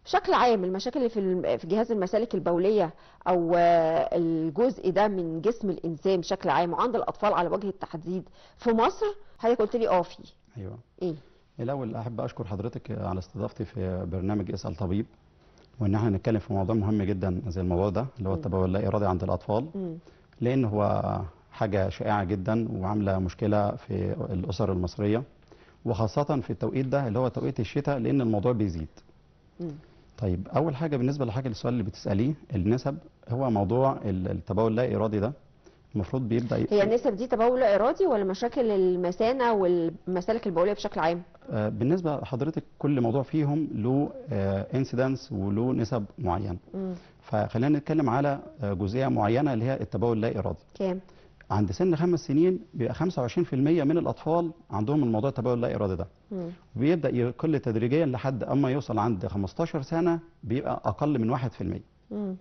بشكل عام المشاكل اللي في الم- في جهاز المسالك البوليه او آه، الجزء ده من جسم الانسان بشكل عام وعند الاطفال على وجه التحديد في مصر حضرتك قلت لي اه في ايوه ايه الاول احب اشكر حضرتك على استضافتي في برنامج اسال طبيب وان احنا نتكلم في موضوع مهم جدا زي الموضوع ده اللي هو مم. التبول اللا ارادي عند الاطفال مم. لان هو حاجه شائعه جدا وعامله مشكله في الاسر المصريه وخاصه في التوقيت ده اللي هو توقيت الشتاء لان الموضوع بيزيد مم. طيب اول حاجه بالنسبه لحاجه السؤال اللي بتساليه النسب هو موضوع ال- التبول اللا ارادي ده المفروض بيبدا ي- هي النسب دي تبول ارادي ولا مشاكل المثانه والمسالك البوليه بشكل عام آه، بالنسبه لحضرتك كل موضوع فيهم له انسيدنس وله نسب معينه مم. فخلينا نتكلم على آه، جزئيه معينه اللي هي التبول اللا ارادي كام عند سن خمس سنين بيبقى 25% من الاطفال عندهم الموضوع التبول اللا ارادي ده مم. وبيبدا يقل تدريجيا لحد اما يوصل عند 15 سنه بيبقى اقل من 1% مم.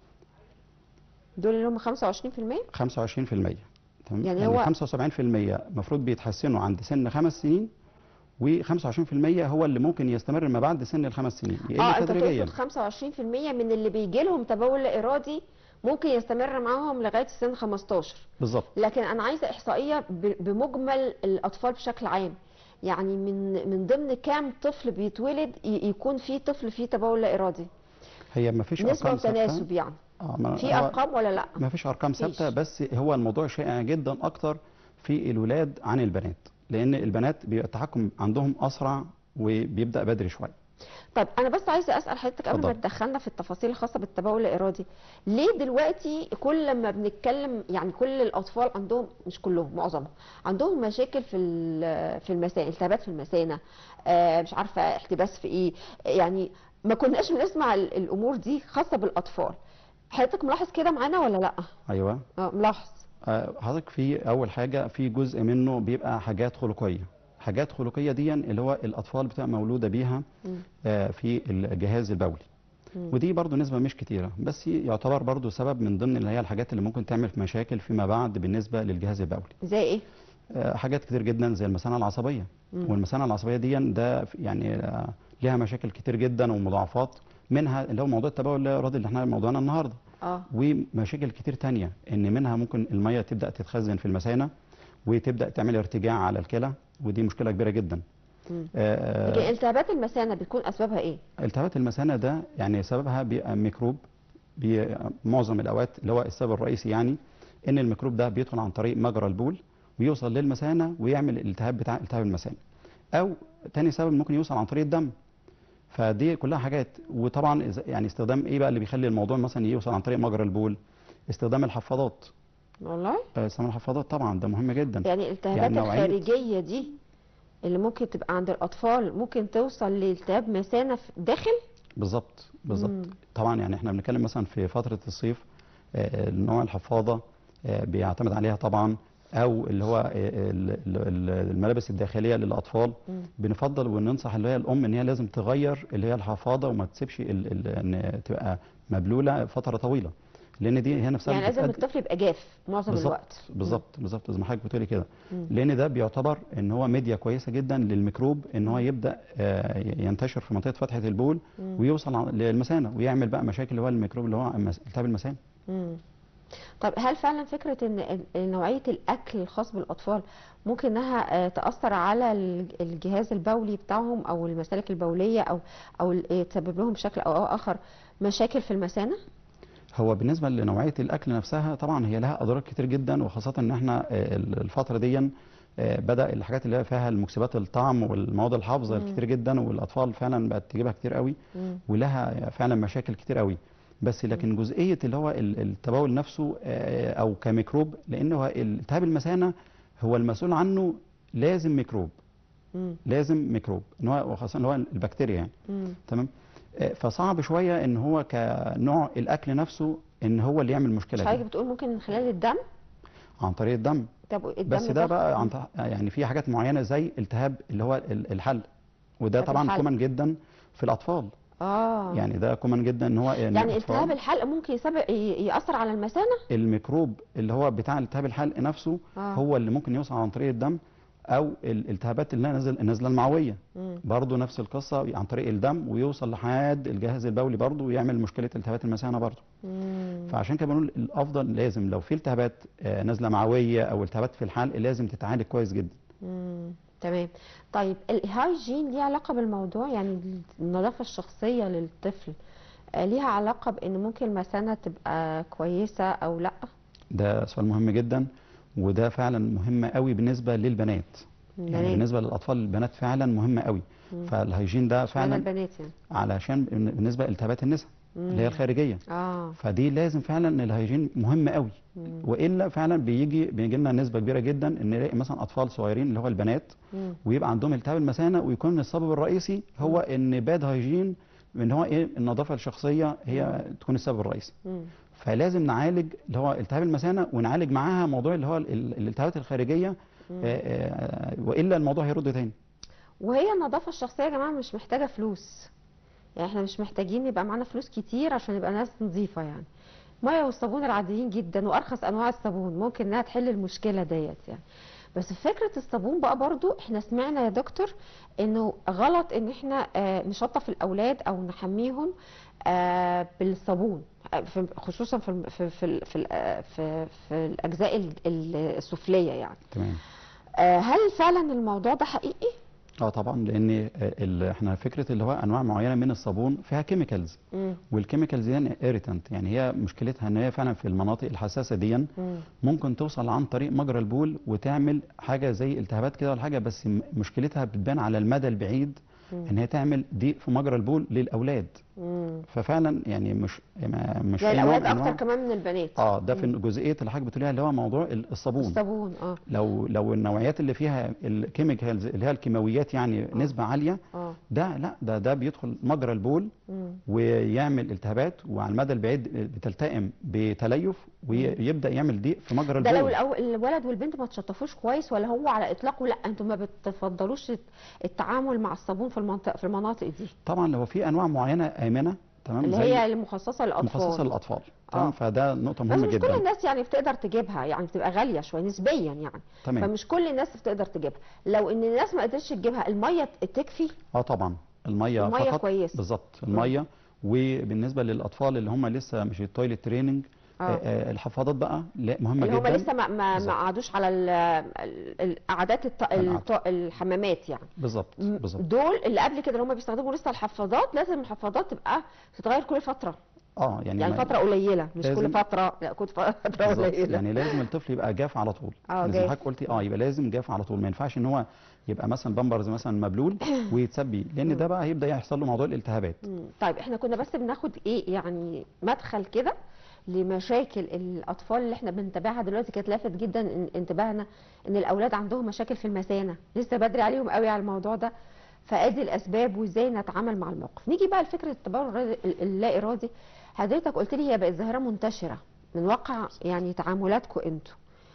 دول اللي هم 25% 25% تمام يعني يعني, هو- 75% المفروض بيتحسنوا عند سن خمس سنين و25% هو اللي ممكن يستمر ما بعد سن الخمس سنين يقل اه انت تدريجيا تقصد 25% من اللي بيجي لهم تبول لا ارادي ممكن يستمر معاهم لغايه سن 15 بالظبط لكن انا عايزه احصائيه ب- بمجمل الاطفال بشكل عام يعني من من ضمن كام طفل بيتولد ي- يكون في طفل فيه تبول لا ارادي هي ما فيش نسبه ارقام وتناسب ثابته يعني آه ما في هو ارقام ولا لا ما فيش ارقام مفيش. ثابته بس هو الموضوع شائع جدا اكتر في الولاد عن البنات لان البنات بيبقى التحكم عندهم اسرع وبيبدا بدري شويه طيب انا بس عايزه اسال حضرتك قبل ما اتفضل. تدخلنا في التفاصيل الخاصه بالتبول الارادي ليه دلوقتي كل لما بنتكلم يعني كل الاطفال عندهم مش كلهم معظمهم عندهم مشاكل في ال- في المثانه التهابات في المثانه آه مش عارفه احتباس في ايه يعني ما كناش بنسمع ال- الامور دي خاصه بالاطفال حضرتك ملاحظ كده معانا ولا لا ايوه اه ملاحظ آه، حضرتك في اول حاجه في جزء منه بيبقى حاجات خلقيه حاجات خلقيه دي اللي هو الاطفال بتبقى مولوده بيها مم. آه، في الجهاز البولي مم. ودي برضو نسبة مش كتيرة بس يعتبر برضو سبب من ضمن اللي هي الحاجات اللي ممكن تعمل مشاكل فيما بعد بالنسبة للجهاز البولي زي ايه آه، حاجات كتير جدا زي المثانة العصبية مم. والمثانة العصبية دي ده في- يعني آه، ليها مشاكل كتير جدا ومضاعفات منها اللي هو موضوع التبول اللا ارادي اللي احنا موضوعنا النهارده اه ومشاكل كتير تانية ان منها ممكن المية تبدأ تتخزن في المثانة وتبدأ تعمل ارتجاع على الكلى ودي مشكلة كبيرة جدا مم. آه، لكن التهابات المثانه بتكون اسبابها ايه التهابات المثانة ده يعني سببها بيبقى ميكروب بي معظم الأوقات اللي هو السبب الرئيسي يعني إن الميكروب ده بيدخل عن طريق مجرى البول ويوصل للمثانة ويعمل الالتهاب بتاع التهاب المثانة أو تاني سبب ممكن يوصل عن طريق الدم فدي كلها حاجات وطبعا إذا- يعني استخدام ايه بقى اللي بيخلي الموضوع مثلا يوصل عن طريق مجرى البول استخدام الحفاضات والله آه، استخدام الحفاضات طبعا ده مهم جدا يعني الالتهابات يعني نوعية- الخارجية دي اللي ممكن تبقى عند الأطفال ممكن توصل لالتهاب مثانة في- داخل بالظبط بالظبط مم. طبعا يعني احنا بنتكلم مثلا في فتره الصيف آه، نوع الحفاضه آه، بيعتمد عليها طبعا او اللي هو آه، ال- ال- ال- الملابس الداخليه للاطفال مم. بنفضل وننصح اللي هي الام ان هي لازم تغير اللي هي الحفاضه وما تسيبش ال- ال- ان تبقى مبلوله فتره طويله لان دي هي نفسها يعني لازم بتأدي- الطفل يبقى جاف معظم بالظبط الوقت بالظبط بالظبط زي ما حضرتك بتقولي كده مم. لان ده بيعتبر ان هو ميديا كويسه جدا للميكروب ان هو يبدا آه، ينتشر في منطقه فتحه البول مم. ويوصل ع- للمثانه ويعمل بقى مشاكل اللي هو الميكروب اللي هو المس- التهاب المثانه مم. طب هل فعلا فكرة ان ال- نوعية الأكل الخاص بالأطفال ممكن انها آه، تأثر على ال- الجهاز البولي بتاعهم أو المسالك البولية أو أو ال- آه، تسبب لهم بشكل أو آخر مشاكل في المثانة؟ هو بالنسبه لنوعيه الاكل نفسها طبعا هي لها اضرار كتير جدا وخاصه ان احنا آه، ال- الفتره دي آه، بدا الحاجات اللي هي فيها المكسبات الطعم والمواد الحافظه مم. الكتير جدا والاطفال فعلا بقت تجيبها كتير قوي مم. ولها فعلا مشاكل كتير قوي بس لكن جزئيه اللي هو ال- التبول نفسه آه، او كميكروب لان هو التهاب المثانه هو المسؤول عنه لازم ميكروب مم. لازم ميكروب ان هو وخاصه اللي هو البكتيريا يعني مم. تمام آه، فصعب شويه ان هو كنوع الاكل نفسه ان هو اللي يعمل مش مشكله حضرتك دي بتقول ممكن من خلال الدم؟ عن طريق الدم طب الدم بس ده بقى عن طريق- يعني في حاجات معينه زي التهاب اللي هو ال- الحلق وده التهاب طبعا الحلق. كومن جدا في الاطفال اه يعني ده كومن جدا ان هو إن يعني الأطفال- التهاب الحلق ممكن يسبب ي- يأثر على المثانة؟ الميكروب اللي هو بتاع التهاب الحلق نفسه آه. هو اللي ممكن يوصل عن طريق الدم او الالتهابات اللي نازل النزله المعويه مم. برضه نفس القصه عن طريق الدم ويوصل لحد الجهاز البولي برضه ويعمل مشكله التهابات المثانه برضه مم. فعشان كده بنقول الافضل لازم لو في التهابات آه، نازله معويه او التهابات في الحلق لازم تتعالج كويس جدا مم. تمام طيب الهايجين ليه علاقة بالموضوع يعني النظافة الشخصية للطفل آه، ليها علاقة بأن ممكن المثانة تبقى كويسة أو لأ ده سؤال مهم جدا وده فعلا مهم قوي بالنسبه للبنات يعني البنات. بالنسبه للاطفال البنات فعلا مهمه قوي مم. فالهيجين ده اشمعنى فعلا البنات يعني علشان بالنسبه لالتهابات النساء اللي هي الخارجيه اه فدي لازم فعلا الهيجين مهم قوي مم. والا فعلا بيجي بيجي لنا نسبه كبيره جدا ان نلاقي مثلا اطفال صغيرين اللي هو البنات مم. ويبقى عندهم التهاب المثانه ويكون السبب الرئيسي هو ان باد هيجين ان هو ايه النظافه الشخصيه هي تكون السبب الرئيسي مم. فلازم نعالج اللي هو التهاب المثانه ونعالج معاها موضوع اللي هو ال- ال- الالتهابات الخارجيه آه، آه، والا الموضوع هيرد تاني وهي النظافة الشخصية يا جماعة مش محتاجة فلوس يعني احنا مش محتاجين يبقى معانا فلوس كتير عشان نبقى ناس نظيفة يعني مية والصابون العاديين جدا وأرخص أنواع الصابون ممكن إنها تحل المشكلة ديت يعني بس فكرة الصابون بقى برضو احنا سمعنا يا دكتور انه غلط ان احنا آه، نشطف الاولاد او نحميهم آه، بالصابون آه، في- خصوصا في الم- في في ال- في, ال- آه، في, في الاجزاء ال- ال- السفليه يعني تمام آه، هل فعلا الموضوع ده حقيقي؟ اه طبعا لان آه، ال- احنا فكره اللي هو انواع معينه من الصابون فيها كيميكالز مم. والكيميكالز دي ايريتنت يعني هي مشكلتها ان هي فعلا في المناطق الحساسه دي مم. ممكن توصل عن طريق مجرى البول وتعمل حاجه زي التهابات كده ولا حاجه بس م- مشكلتها بتبان على المدى البعيد مم. ان هي تعمل ضيق في مجرى البول للاولاد مم. ففعلا يعني مش ما- مش زي أي نوع الاولاد من اكتر أنواع- كمان من البنات اه ده في جزئيه اللي حضرتك بتقوليها اللي هو موضوع ال- الصابون الصابون اه لو لو النوعيات اللي فيها الكيميكالز اللي هي الكيماويات يعني نسبه عاليه اه ده لا ده ده بيدخل مجرى البول مم. ويعمل التهابات وعلى المدى البعيد بتلتئم بتليف ويبدا يعمل ضيق في مجرى ده لو البول الأو- الولد والبنت ما تشطفوش كويس ولا هو على اطلاقه لا انتوا ما بتفضلوش الت- التعامل مع الصابون في المنطقه في المناطق دي طبعا لو في انواع معينه امنه تمام اللي زي هي المخصصه للاطفال مخصصه للاطفال تمام آه. فده نقطه بس مهمه مش كل جدا الناس يعني بتقدر تجيبها يعني بتبقى غاليه شويه نسبيا يعني تمام فمش كل الناس بتقدر تجيبها لو ان الناس ما قدرتش تجيبها الميه تكفي اه طبعا الميه, المية فقط كويس. بالظبط الميه وبالنسبه للاطفال اللي هم لسه مش التويلت تريننج آه. آه. آه الحفاضات بقى لا مهمه اللي هم جدا لسه ما ما, ما بالظبط. قعدوش على ال- ال- القعدات الط- الط- الحمامات يعني بالظبط م- بالظبط دول اللي قبل كده اللي هم بيستخدموا لسه الحفاضات لازم الحفاضات تبقى تتغير كل فتره اه يعني, يعني ما- فتره قليله مش كل لازم- فتره لا كل فتره بالظبط. قليله يعني لازم الطفل يبقى جاف على طول اه يعني زي جاف. ما حضرتك قلتي اه يبقى لازم جاف على طول ما ينفعش ان هو يبقى مثلا بامبرز مثلا مبلول ويتسبي لان ده بقى هيبدا يحصل له موضوع الالتهابات مم. طيب احنا كنا بس بناخد ايه يعني مدخل كده لمشاكل الاطفال اللي احنا بنتابعها دلوقتي كانت لافت جدا ان انتباهنا ان الاولاد عندهم مشاكل في المثانه لسه بدري عليهم قوي على الموضوع ده فادي الاسباب وازاي نتعامل مع الموقف نيجي بقى لفكره التبول الرا- اللا ارادي حضرتك قلت لي هي بقت ظاهره منتشره من واقع يعني تعاملاتكم انتوا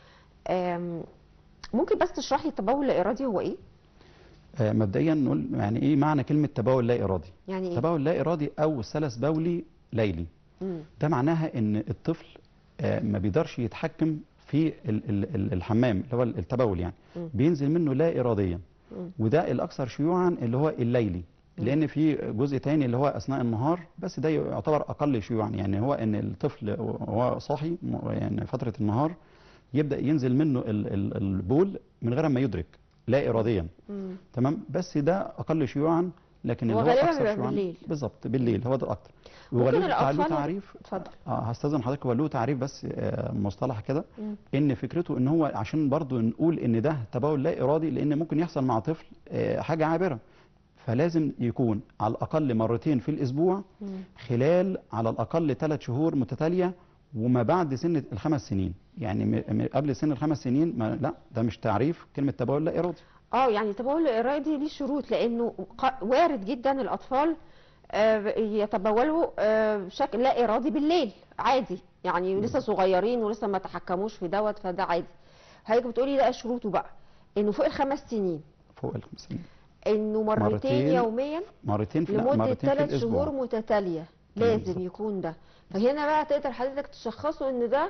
آم، ممكن بس تشرح لي التبول اللا ارادي هو ايه آه مبدئيا نقول يعني ايه معنى كلمه تبول لا ارادي يعني ايه تبول لا ارادي او سلس بولي ليلي مم. ده معناها ان الطفل آه، ما بيقدرش يتحكم في ال- ال- ال- الحمام اللي هو التبول يعني مم. بينزل منه لا اراديا مم. وده الاكثر شيوعا اللي هو الليلي لان في جزء تاني اللي هو اثناء النهار بس ده يعتبر اقل شيوعا يعني هو ان الطفل وهو صاحي م- يعني فتره النهار يبدا ينزل منه ال- ال- البول من غير ما يدرك لا اراديا مم. تمام بس ده اقل شيوعا لكن هو اللي هو غالباً اكثر بيبقى شيوعا بالليل. بالظبط بالليل هو ده الاكتر ممكن وله تع- له الأطفال- تعريف اتفضل اه هستاذن حضرتك هو له تعريف بس آه، مصطلح كده مم. ان فكرته ان هو عشان برضو نقول ان ده تبول لا ارادي لان ممكن يحصل مع طفل آه، حاجه عابره فلازم يكون على الاقل مرتين في الاسبوع مم. خلال على الاقل ثلاث شهور متتاليه وما بعد سن الخمس سنين يعني م- م- قبل سن الخمس سنين ما لا ده مش تعريف كلمه تبول لا ارادي اه يعني التبول الارادي ليه شروط لانه ق- وارد جدا الاطفال آه، يتبولوا آه، بشكل لا ارادي بالليل عادي يعني لسه صغيرين ولسه ما تحكموش في دوت فده عادي حضرتك بتقولي ده شروطه بقى انه فوق الخمس سنين فوق الخمس سنين انه مرتين, مرتين يوميا مرتين في لا، لمده مرتين في ثلاث الاسبوع شهور متتاليه تمام لازم بالظبط. يكون ده فهنا بقى تقدر حضرتك تشخصه ان ده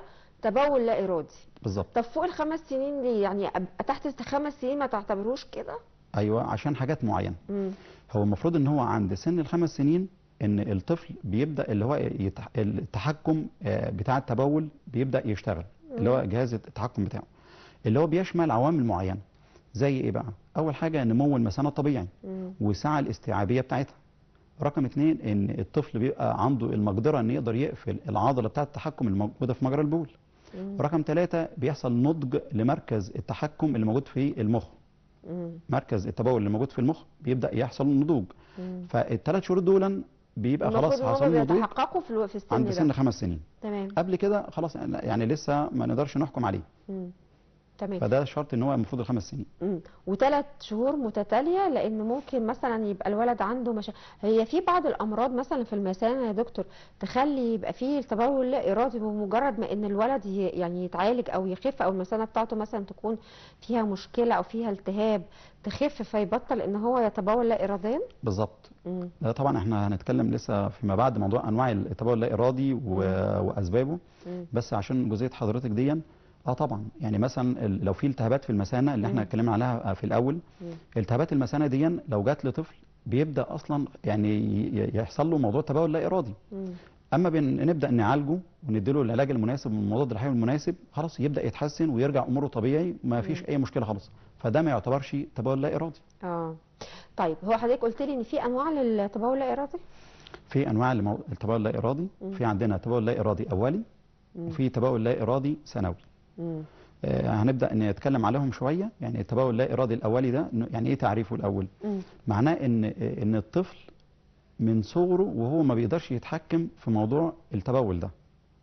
تبول لا ارادي بالظبط طب فوق الخمس سنين ليه يعني أبقى تحت الخمس سنين ما تعتبروش كده ايوه عشان حاجات معينه مم. هو المفروض ان هو عند سن الخمس سنين ان الطفل بيبدا اللي هو يتح... التحكم آه، بتاع التبول بيبدا يشتغل اللي هو جهاز التحكم بتاعه اللي هو بيشمل عوامل معينه زي ايه بقى اول حاجه نمو المثانه الطبيعي مم. والسعه الاستيعابيه بتاعتها رقم اتنين ان الطفل بيبقى عنده المقدره ان يقدر يقفل العضله بتاعه التحكم الموجوده في مجرى البول مم. رقم ثلاثة بيحصل نضج لمركز التحكم اللي موجود في المخ مم. مركز التبول اللي موجود في المخ بيبدا يحصل نضوج مم. فالثلاث شهور دول بيبقى خلاص المفروض ان حصل هم نضوج بيتحققوا في الو- في السن عند ده سن خمس سنين تمام قبل كده خلاص يعني لسه ما نقدرش نحكم عليه مم. تمام فده شرط ان هو المفروض الخمس سنين مم. وثلاث شهور متتاليه لان ممكن مثلا يبقى الولد عنده مشا... هي في بعض الامراض مثلا في المثانه يا دكتور تخلي يبقى فيه تبول لا ارادي بمجرد ما ان الولد ي... يعني يتعالج او يخف او المثانه بتاعته مثلا تكون فيها مشكله او فيها التهاب تخف فيبطل ان هو يتبول لا اراديا بالظبط مم. ده طبعا احنا هنتكلم لسه فيما بعد موضوع انواع التبول اللا ارادي و... واسبابه مم. بس عشان جزئيه حضرتك دي اه طبعا يعني مثلا ال- لو في التهابات في المثانه اللي احنا مم. اتكلمنا عليها في الاول مم. التهابات المثانه دي لو جات لطفل بيبدا اصلا يعني ي- يحصل له موضوع تبول لا ارادي مم. اما بنبدا نعالجه ونديله العلاج المناسب والمضاد الحيوي المناسب خلاص يبدا يتحسن ويرجع اموره طبيعي ما فيش اي مشكله خالص فده ما يعتبرش تبول لا ارادي اه طيب هو حضرتك قلت لي ان في انواع للتبول لا ارادي في انواع لمو... التبول اللا ارادي مم. في عندنا تبول لا ارادي اولي مم. وفي تبول لا ارادي ثانوي مم. آه هنبدا نتكلم عليهم شويه يعني التبول اللا ارادي الاولي ده إنه يعني ايه تعريفه الاول مم. معناه ان ان الطفل من صغره وهو ما بيقدرش يتحكم في موضوع التبول ده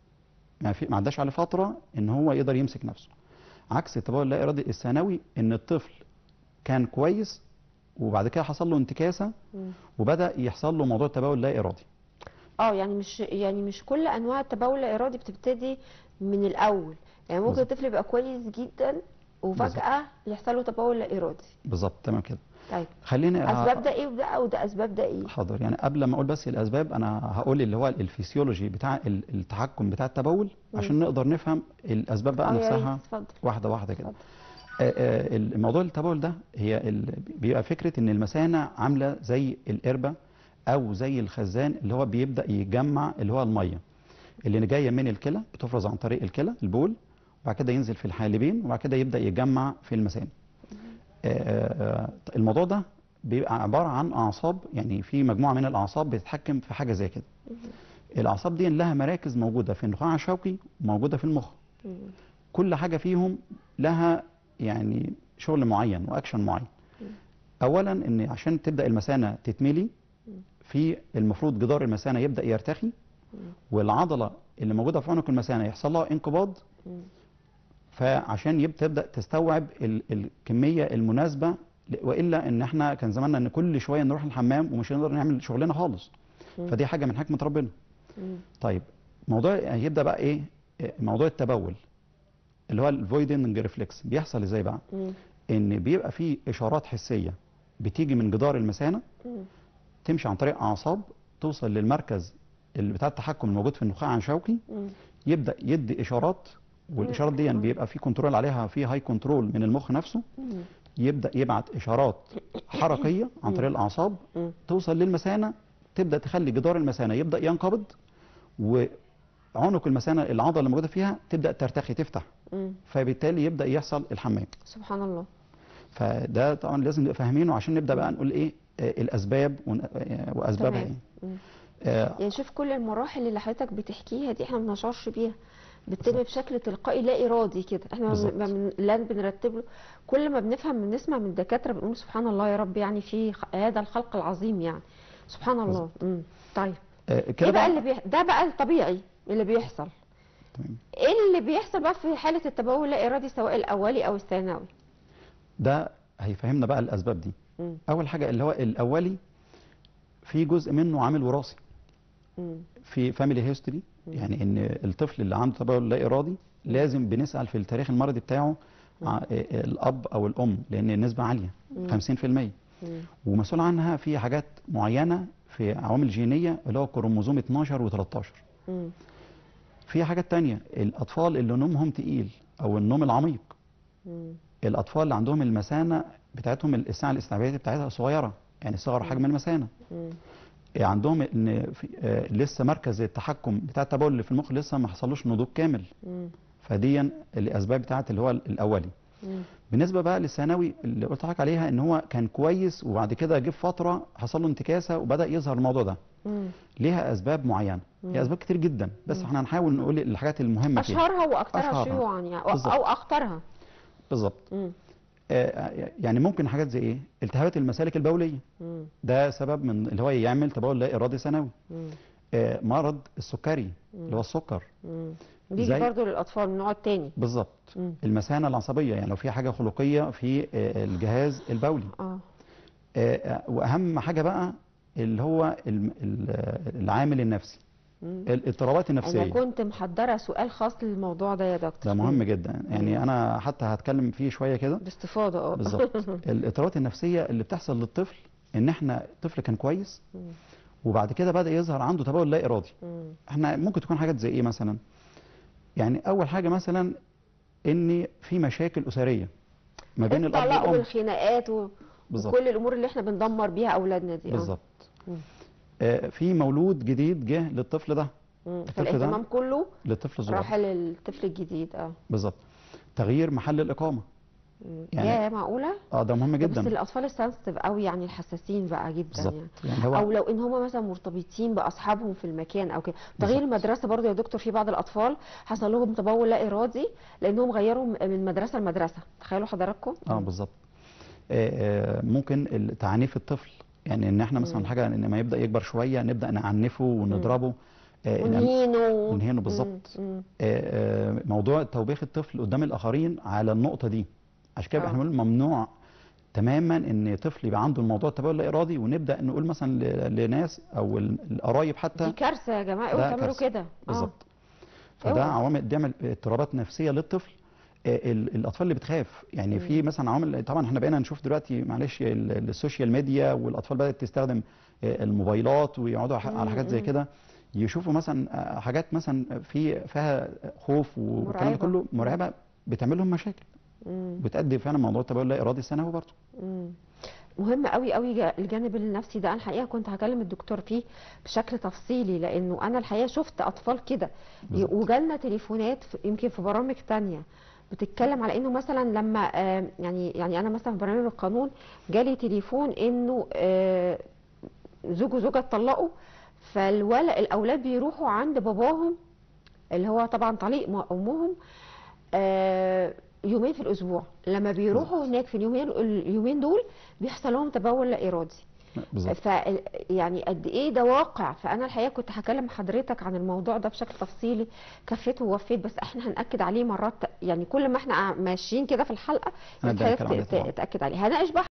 ما في ما عداش على فتره ان هو يقدر يمسك نفسه عكس التبول اللا ارادي الثانوي ان الطفل كان كويس وبعد كده حصل له انتكاسه مم. وبدا يحصل له موضوع التبول اللا ارادي اه يعني مش يعني مش كل انواع التبول الارادي بتبتدي من الاول يعني ممكن بالظبط. الطفل يبقى كويس جدا وفجاه يحصل له تبول لا ارادي بالظبط تمام كده طيب خليني اسباب ده ايه وده وده اسباب ده ايه حاضر يعني قبل ما اقول بس الاسباب انا هقول اللي هو الفسيولوجي بتاع ال- التحكم بتاع التبول عشان نقدر نفهم الاسباب بقى اه يا ريت، نفسها اتفضل واحده واحده كده اتفضل. آه، آه، الموضوع التبول ده هي ال- بيبقى فكره ان المثانه عامله زي القربه او زي الخزان اللي هو بيبدا يجمع اللي هو الميه اللي جايه من الكلى بتفرز عن طريق الكلى البول وبعد كده ينزل في الحالبين وبعد كده يبدا يتجمع في المثانه آه، آه، آه، الموضوع ده بيبقى عباره عن اعصاب يعني في مجموعه من الاعصاب بتتحكم في حاجه زي كده الاعصاب دي لها مراكز موجوده في النخاع الشوكي وموجوده في المخ مم. كل حاجه فيهم لها يعني شغل معين واكشن معين اولا ان عشان تبدا المثانه تتملي في المفروض جدار المثانه يبدا يرتخي والعضله اللي موجوده في عنق المثانه يحصل لها انقباض مم. فعشان يب- تبدا تستوعب ال- الكميه المناسبه ل- والا ان احنا كان زماننا ان كل شويه نروح الحمام ومش هنقدر نعمل شغلنا خالص مم. فدي حاجه من حكمه ربنا مم. طيب موضوع هيبدا بقى ايه إيه، موضوع التبول اللي هو الفويدنج ريفلكس بيحصل ازاي بقى مم. ان بيبقى فيه اشارات حسيه بتيجي من جدار المثانه مم. تمشي عن طريق اعصاب توصل للمركز اللي بتاع التحكم الموجود في النخاع الشوكي مم. يبدا يدي اشارات والاشارات دي بيبقى في كنترول عليها في هاي كنترول من المخ نفسه مم. يبدا يبعت اشارات حركيه عن طريق الاعصاب مم. توصل للمثانه تبدا تخلي جدار المثانه يبدا ينقبض وعنق المثانه العضله اللي موجوده فيها تبدا ترتخي تفتح مم. فبالتالي يبدا يحصل الحمام سبحان الله فده طبعا لازم نبقى فاهمينه عشان نبدا بقى نقول ايه آه، الاسباب ون- آه، واسبابها تمام. ايه مم. آه، يعني شوف كل المراحل اللي حضرتك بتحكيها دي احنا ما بنشعرش بيها بتتم بشكل تلقائي لا ارادي كده احنا ما بالظبط. بن- ما بن- لا بنرتب له كل ما بنفهم بنسمع من الدكاتره بنقول سبحان الله يا رب يعني في خ- هذا الخلق العظيم يعني سبحان الله مم. طيب آه، كده ايه بقى بقى اللي بيح... ده بقى الطبيعي اللي بيحصل تمام. ايه اللي بيحصل بقى في حاله التبول اللا ارادي سواء الاولي او الثانوي ده هيفهمنا بقى الاسباب دي مم. اول حاجه اللي هو الاولي في جزء منه عامل وراثي مم. في فاميلي هيستوري يعني ان الطفل اللي عنده تبول لا ارادي لازم بنسال في التاريخ المرضي بتاعه ع- آه، الاب او الام لان النسبه عاليه 50% مم. ومسؤول عنها في حاجات معينه في عوامل جينيه اللي هو كروموزوم 12 و13 مم. في حاجات تانية الاطفال اللي نومهم تقيل او النوم العميق مم. الاطفال اللي عندهم المثانه بتاعتهم الساعه الاستيعابيه بتاعتها صغيره يعني صغر حجم المثانه مم. عندهم ان في آه، لسه مركز التحكم بتاع التبول اللي في المخ لسه ما حصلوش نضوج كامل مم. فدي الاسباب بتاعت اللي هو الاولي مم. بالنسبه بقى للثانوي اللي قلت لحضرتك عليها ان هو كان كويس وبعد كده جه في فتره حصل له انتكاسه وبدا يظهر الموضوع ده مم. ليها اسباب معينه مم. هي اسباب كتير جدا بس مم. احنا هنحاول نقول الحاجات المهمه فيها اشهرها واكثرها أشهرها. شيوعا يعني أو- بالظبط. او اخطرها بالظبط مم. آه، يعني ممكن حاجات زي ايه التهابات المسالك البوليه مم. ده سبب من اللي هو يعمل تبول لا ارادي ثانوي مم. آه، مرض السكري اللي هو السكر مم. بيجي زي- برضو للاطفال من النوع الثاني بالظبط مم. المثانه العصبيه يعني لو في حاجه خلقيه في آه، الجهاز البولي اه آه، واهم حاجه بقى اللي هو الم- ال- العامل النفسي مم. الاضطرابات انا النفسيه كنت محضره سؤال خاص للموضوع ده يا دكتور ده مهم جدا يعني مم. انا حتى هتكلم فيه شويه كده باستفاضه اه بالظبط الاضطرابات النفسيه اللي بتحصل للطفل ان احنا الطفل كان كويس مم. وبعد كده بدا يظهر عنده تبول لا ارادي مم. احنا ممكن تكون حاجات زي ايه مثلا يعني اول حاجه مثلا ان في مشاكل اسريه ما بين الاب الطلاق والام والخناقات و... بالظبط وكل الامور اللي احنا بندمر بيها اولادنا دي آه. بالظبط مم. آه، في مولود جديد جه للطفل ده مم. الطفل ده فالاهتمام كله للطفل الصغير راح للطفل الجديد اه بالظبط تغيير محل الاقامه مم. يعني- يا معقوله اه ده مهم ده بس جدا الاطفال السنسيتيف قوي يعني الحساسين بقى جدا بالظبط يعني يعني هو او لو ان هم مثلا مرتبطين باصحابهم في المكان او كده تغيير بالظبط. المدرسه برضو يا دكتور في بعض الاطفال حصل لهم تبول لا ارادي لانهم غيروا من مدرسه لمدرسه تخيلوا حضراتكم اه بالظبط آه، آه، ممكن ال- تعنيف الطفل يعني ان احنا مثلا مم. حاجه ان ما يبدا يكبر شويه نبدا نعنفه ونضربه آه، إن- ونهينه ونهينه بالظبط. آه، آه، موضوع توبيخ الطفل قدام الاخرين على النقطه دي عشان كده آه. احنا بنقول ممنوع تماما ان طفل يبقى عنده الموضوع التبول اللا ارادي ونبدا نقول مثلا ل- لناس او ال- القرايب دي حتى كارثه يا جماعه ده اوعوا تعملوا كارثة. كده آه. بالظبط فده اوعى. عوامل بيعمل اضطرابات نفسيه للطفل آه، ال- الاطفال اللي بتخاف يعني في مثلا عوامل طبعا احنا بقينا نشوف دلوقتي معلش ال- السوشيال ميديا والاطفال بدات تستخدم آه، الموبايلات ويقعدوا ح- على حاجات زي مم. كده يشوفوا مثلا آه، حاجات مثلا في فيها خوف والكلام ده مرعبة. كله مرعبه بتعمل لهم مشاكل مم. بتأدي فعلا موضوع التبول اللا ارادي الثانوي برضه مم. مهم قوي قوي جا- الجانب النفسي ده انا الحقيقه كنت هكلم الدكتور فيه بشكل تفصيلي لانه انا الحقيقه شفت اطفال كده بالظبط. وجالنا تليفونات في- يمكن في برامج تانية بتتكلم على انه مثلا لما آه، يعني يعني انا مثلا في برنامج القانون جالي تليفون انه آه، زوج وزوجه اتطلقوا فالولد الاولاد بيروحوا عند باباهم اللي هو طبعا طليق م- امهم آه، يومين في الاسبوع لما بيروحوا هناك في اليومين اليومين دول بيحصل لهم تبول لا ارادي بالظبط ف يعني قد ايه ده واقع فانا الحقيقه كنت هكلم حضرتك عن الموضوع ده بشكل تفصيلي كفيت ووفيت بس احنا هنأكد عليه مرات يعني كل ما احنا ماشيين كده في الحلقه هنبدأ حضرتك نتكلم عليه ت- طبعاً. تأكد عليه هناقش بقى